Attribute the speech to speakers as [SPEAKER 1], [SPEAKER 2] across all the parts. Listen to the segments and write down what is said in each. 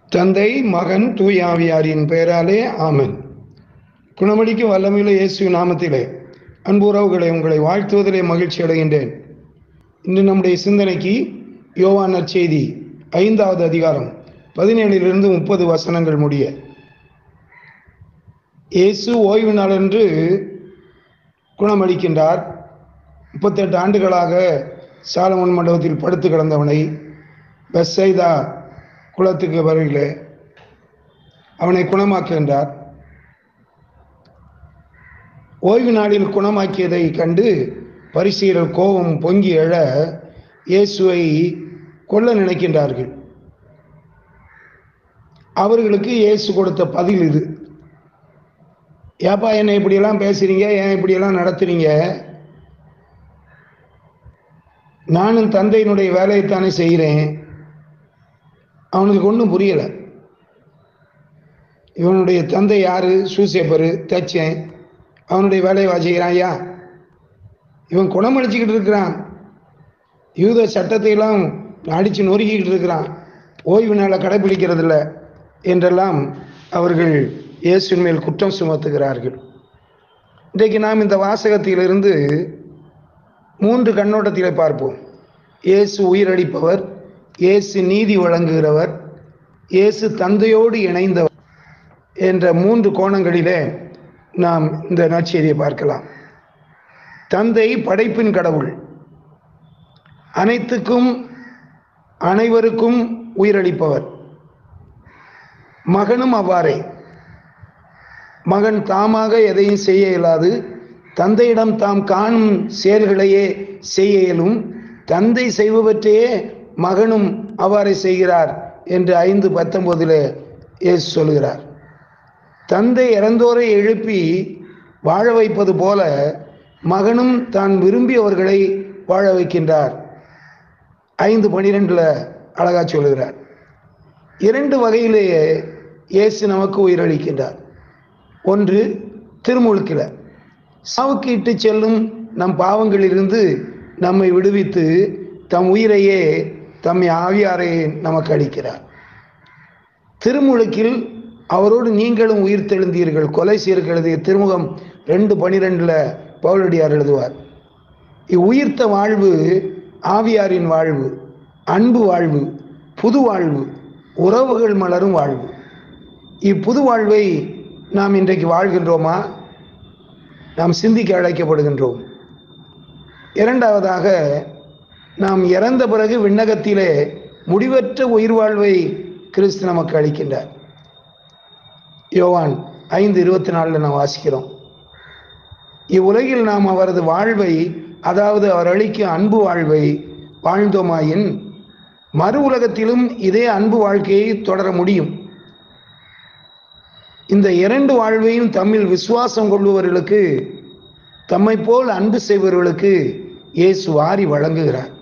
[SPEAKER 1] தந்தை மகன் தூய் ஆவியாரின் பெயராலே ஆமென் குணமளிக்கும் வல்லமையுள்ள இயேசு நாமத்திலே அன்பு உறவுகளை உங்களை வாழ்த்துவதிலே மகிழ்ச்சி அடைகின்றேன் இன்று நம்முடைய சிந்தனைக்கு யோவான் நற்செய்தி ஐந்தாவது அதிகாரம் பதினேழிலிருந்து முப்பது வசனங்கள் முடிய இயேசு ஓய்வு நாளன்று குணமளிக்கின்றார் முப்பத்தெட்டு ஆண்டுகளாக சாலமன் மண்டபத்தில் படுத்து கிடந்தவனை பெஸ்ஸைதா குளத்துக்கு வருகிலே அவனை குணமாக்குகின்றார் ஓய்வு நாளில் குணமாக்கியதை கண்டு பரிசீலர் கோபம் பொங்கி எழ இயேசுவை கொல்ல நினைக்கின்றார்கள் அவர்களுக்கு இயேசு கொடுத்த பதில் இது ஏப்பா என்னை இப்படியெல்லாம் பேசுறீங்க ஏன் இப்படியெல்லாம் நடத்துறீங்க நானும் தந்தையினுடைய வேலையைத்தானே செய்கிறேன் அவனுக்கு ஒன்றும் புரியலை இவனுடைய தந்தை யாரு சூசேப்பரு தச்சேன் அவனுடைய வேலையை வாசிக்கிறான் ஐயா இவன் குணமடிச்சுக்கிட்டு இருக்கிறான் யூத சட்டத்தையெல்லாம் அடித்து நொறுக்கிக்கிட்டு இருக்கிறான் ஓய்வு நாளை கடைபிடிக்கிறதில்ல என்றெல்லாம் அவர்கள் இயேசுவின் மேல் குற்றம் சுமத்துகிறார்கள் இன்றைக்கு நாம் இந்த வாசகத்திலிருந்து மூன்று கண்ணோட்டத்திலே பார்ப்போம் இயேசு உயிரளிப்பவர் இயேசு நீதி வழங்குகிறவர் இயேசு தந்தையோடு இணைந்தவர் என்ற மூன்று கோணங்களிலே நாம் இந்த நற்செய்தியை பார்க்கலாம் தந்தை படைப்பின் கடவுள் அனைத்துக்கும் அனைவருக்கும் உயிரளிப்பவர் மகனும் அவ்வாறே மகன் தாமாக எதையும் செய்ய இயலாது தந்தையிடம் தாம் காணும் செயல்களையே செய்ய இயலும் தந்தை செய்பவற்றையே மகனும் அவ்வாறே செய்கிறார் என்று ஐந்து பத்தொன்பதில் இயேசு சொல்கிறார் தந்தை இறந்தோரை எழுப்பி வாழ வைப்பது போல மகனும் தான் விரும்பியவர்களை வாழ வைக்கின்றார் ஐந்து பனிரெண்டில் அழகா சொல்கிறார் இரண்டு வகையிலேயே இயேசு நமக்கு உயிரளிக்கின்றார் ஒன்று திருமுழுக்கில் சாவுக்கு இட்டு செல்லும் நம் பாவங்களிலிருந்து நம்மை விடுவித்து தம் உயிரையே தம்மை ஆவியாரையே நமக்கு அளிக்கிறார் திருமுழுக்கில் அவரோடு நீங்களும் உயிர் தெழுந்தீர்கள் கொலை சீருக்கு எழுதிய திருமுகம் ரெண்டு பனிரெண்டில் பவுலடியார் எழுதுவார் இவ்வுயிர்த்த வாழ்வு ஆவியாரின் வாழ்வு அன்பு வாழ்வு புது வாழ்வு உறவுகள் மலரும் வாழ்வு இப்புது வாழ்வை நாம் இன்றைக்கு வாழ்கின்றோமா நாம் சிந்திக்க அழைக்கப்படுகின்றோம் இரண்டாவதாக நாம் இறந்த பிறகு விண்ணகத்திலே முடிவற்ற உயிர் வாழ்வை கிறிஸ்து நமக்கு அளிக்கின்றார் யோவான் ஐந்து இருபத்தி நாலில் நாம் வாசிக்கிறோம் இவ்வுலகில் நாம் அவரது வாழ்வை அதாவது அவர் அளிக்கும் அன்பு வாழ்வை வாழ்ந்தோமாயின் மறு உலகத்திலும் இதே அன்பு வாழ்க்கையை தொடர முடியும் இந்த இரண்டு வாழ்வையும் தம்மில் விசுவாசம் கொள்பவர்களுக்கு தம்மை போல் அன்பு செய்பவர்களுக்கு இயேசு வாரி வழங்குகிறார்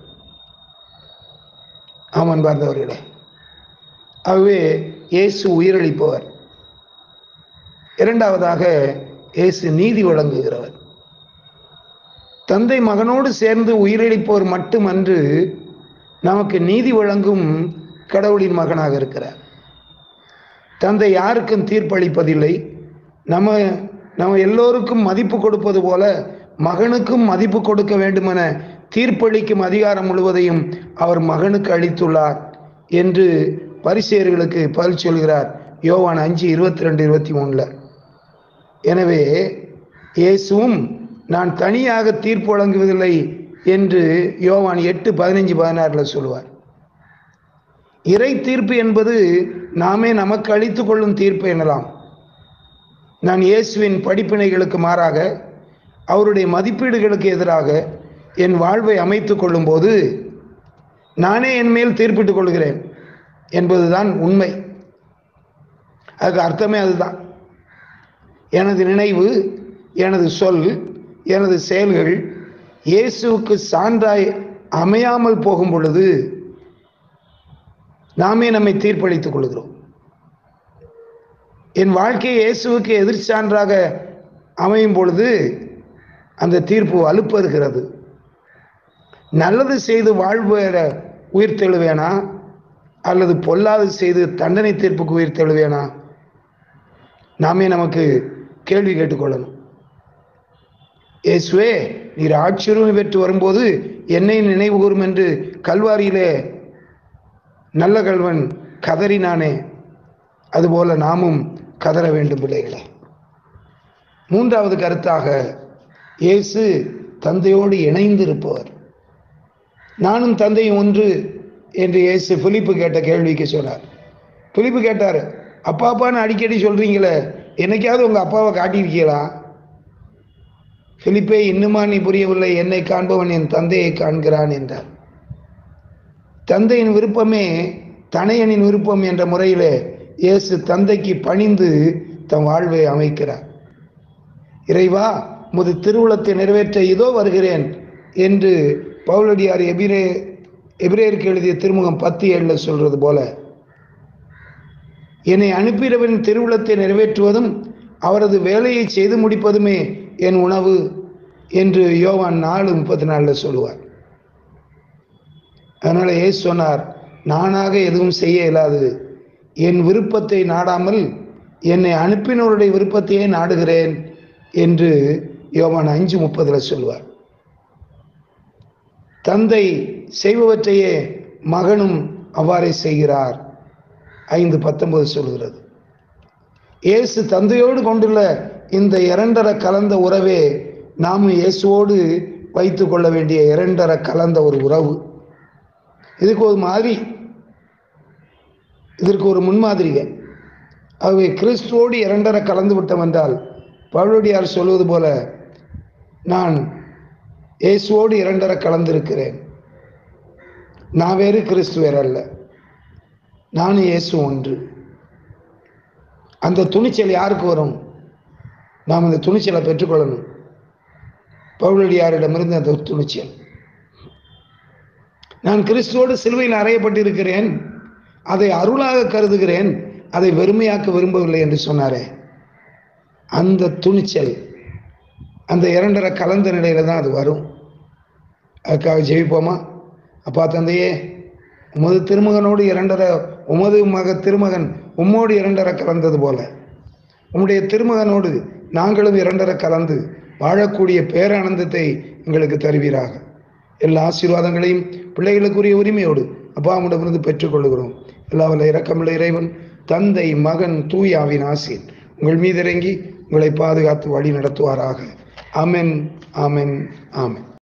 [SPEAKER 1] ஆமன் பார்த்தவர்களே ஆகவே இயேசு உயிரளிப்பவர் இரண்டாவதாக இயேசு நீதி வழங்குகிறவர் தந்தை மகனோடு சேர்ந்து உயிரிழப்போர் மட்டுமன்று நமக்கு நீதி வழங்கும் கடவுளின் மகனாக இருக்கிறார் தந்தை யாருக்கும் தீர்ப்பளிப்பதில்லை நம்ம நம்ம எல்லோருக்கும் மதிப்பு கொடுப்பது போல மகனுக்கும் மதிப்பு கொடுக்க வேண்டுமென தீர்ப்பளிக்கும் அதிகாரம் முழுவதையும் அவர் மகனுக்கு அளித்துள்ளார் என்று பரிசேர்களுக்கு பதில் சொல்கிறார் யோவான் அஞ்சு இருபத்தி ரெண்டு இருபத்தி மூணில் எனவே இயேசுவும் நான் தனியாக தீர்ப்பு வழங்குவதில்லை என்று யோவான் எட்டு பதினைஞ்சு பதினாறில் சொல்லுவார் இறை தீர்ப்பு என்பது நாமே நமக்கு அளித்து கொள்ளும் தீர்ப்பு எனலாம் நான் இயேசுவின் படிப்பினைகளுக்கு மாறாக அவருடைய மதிப்பீடுகளுக்கு எதிராக என் வாழ்வை அமைத்து கொள்ளும்போது நானே என் மேல் தீர்ப்பிட்டுக் கொள்கிறேன் என்பதுதான் உண்மை அதுக்கு அர்த்தமே அதுதான் எனது நினைவு எனது சொல் எனது செயல்கள் இயேசுவுக்கு சான்றாய் அமையாமல் போகும் பொழுது நாமே நம்மை தீர்ப்பளித்துக் கொள்கிறோம் என் வாழ்க்கை இயேசுவுக்கு எதிர் சான்றாக அமையும் பொழுது அந்த தீர்ப்பு அலுப்பறுகிறது நல்லது செய்து வாழ்வேற உயிர் தெழுவேனா அல்லது பொல்லாது செய்து தண்டனை தீர்ப்புக்கு உயிர் தெழுவேனா நாமே நமக்கு கேள்வி கேட்டுக்கொள்ளணும் இயேசுவே நீர் ஆட்சியுரிமை பெற்று வரும்போது என்னை நினைவு கூறும் என்று கல்வாரியிலே நல்ல கல்வன் கதறினானே அதுபோல நாமும் கதற வேண்டும் பிள்ளைகளே மூன்றாவது கருத்தாக இயேசு தந்தையோடு இணைந்து இருப்பவர் நானும் தந்தையும் ஒன்று என்று இயேசு பிலிப்பு கேட்ட கேள்விக்கு சொன்னார் பிலிப்பு கேட்டார் அப்பா அப்பான்னு அடிக்கடி சொல்றீங்களே என்னைக்காவது உங்க அப்பாவை காட்டியிருக்கீங்களா பிலிப்பே இன்னுமா நீ புரியவில்லை என்னை காண்பவன் என் தந்தையை காண்கிறான் என்றார் தந்தையின் விருப்பமே தனையனின் விருப்பம் என்ற முறையிலே இயேசு தந்தைக்கு பணிந்து தம் வாழ்வை அமைக்கிறார் இறைவா முது திருவுளத்தை நிறைவேற்ற இதோ வருகிறேன் என்று பவுலடியார் எபிரே எபிரேயருக்கு எழுதிய திருமுகம் பத்து ஏழில் சொல்றது போல என்னை அனுப்பியவரின் திருவுளத்தை நிறைவேற்றுவதும் அவரது வேலையை செய்து முடிப்பதுமே என் உணவு என்று யோவான் நாலு முப்பத்தி நாலில் சொல்லுவார் அதனால ஏசு சொன்னார் நானாக எதுவும் செய்ய இயலாது என் விருப்பத்தை நாடாமல் என்னை அனுப்பினவருடைய விருப்பத்தையே நாடுகிறேன் என்று யோவான் அஞ்சு முப்பதுல சொல்லுவார் தந்தை செய்பவற்றையே மகனும் அவ்வாறே செய்கிறார் ஐந்து பத்தொன்பது சொல்கிறது இயேசு தந்தையோடு கொண்டுள்ள இந்த இரண்டர கலந்த உறவே நாம் இயேசுவோடு வைத்து கொள்ள வேண்டிய இரண்டர கலந்த ஒரு உறவு இதுக்கு ஒரு மாதிரி இதற்கு ஒரு முன்மாதிரிக ஆகவே கிறிஸ்துவோடு இரண்டர கலந்து விட்டோம் என்றால் பவுலடியார் சொல்வது போல நான் இயேசுவோடு இரண்டர கலந்திருக்கிறேன் நான் வேறு கிறிஸ்து வேற அல்ல நானும் இயேசு ஒன்று அந்த துணிச்சல் யாருக்கு வரும் நாம் அந்த துணிச்சலை பெற்றுக்கொள்ளணும் பவுலடியாரிடமிருந்து அந்த துணிச்சல் நான் கிறிஸ்துவோடு சிலுவையில் அறையப்பட்டிருக்கிறேன் அதை அருளாக கருதுகிறேன் அதை வெறுமையாக்க விரும்பவில்லை என்று சொன்னாரே அந்த துணிச்சல் அந்த இரண்டரை கலந்த நிலையில தான் அது வரும் அதுக்காக ஜெயிப்போமா அப்பா தந்தையே உமது திருமகனோடு இரண்டரை உமது மக திருமகன் உம்மோடு இரண்டரை கலந்தது போல உம்முடைய திருமகனோடு நாங்களும் இரண்டரை கலந்து வாழக்கூடிய பேரானந்தத்தை எங்களுக்கு தருவீராக எல்லா ஆசீர்வாதங்களையும் பிள்ளைகளுக்குரிய உரிமையோடு அப்பாவிடமிருந்து பெற்றுக்கொள்கிறோம் எல்லா வல்ல இரக்கமுள்ள இறைவன் தந்தை மகன் தூயாவின் ஆசீர் உங்கள் மீது இறங்கி உங்களை பாதுகாத்து வழி நடத்துவாராக ஆமென் ஆமென் ஆமென்